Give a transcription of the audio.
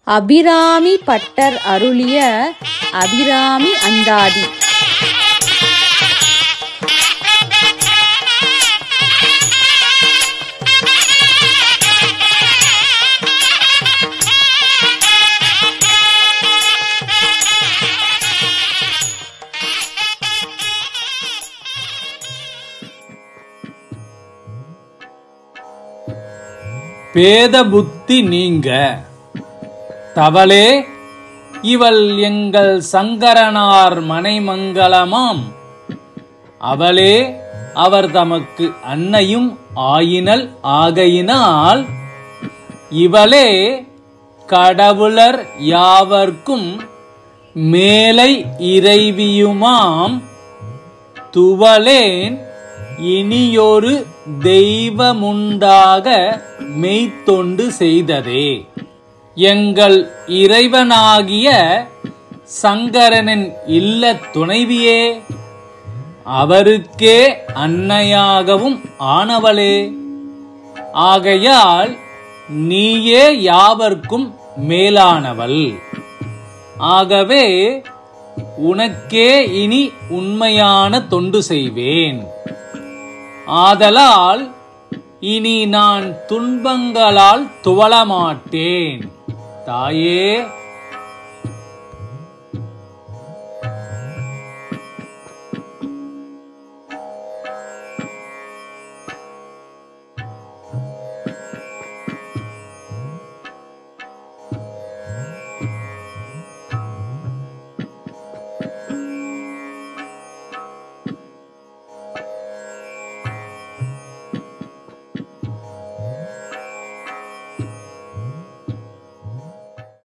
Abirami butter அருளிய அபிராமி அந்தாதி பேத புத்தி நீங்க தவளே இவள் எங்கள் சங்கரனார் மனைமங்கலமாம் அவளே அவர் தமக்கு அன்னையும் ஆயினல் ஆகையினால் இவளே கடவுளர் யாவர்க்கும் மேலை இறைவியுமாம் துவலேன் இனியொரு தெய்வமுண்டாக மெய்த்தொண்டு செய்ததே எங்கள் இறைவனாகிய சங்கரனின் இல்ல துணைவியே அவருக்கே அன்னையாகவும் ஆனவளே ஆகையால் நீயே யாவர்க்கும் மேலானவள் ஆகவே உனக்கே இனி உண்மையான தொண்டு செய்வேன் ஆதலால் இனி நான் துன்பங்களால் துவளமாட்டேன் தாயே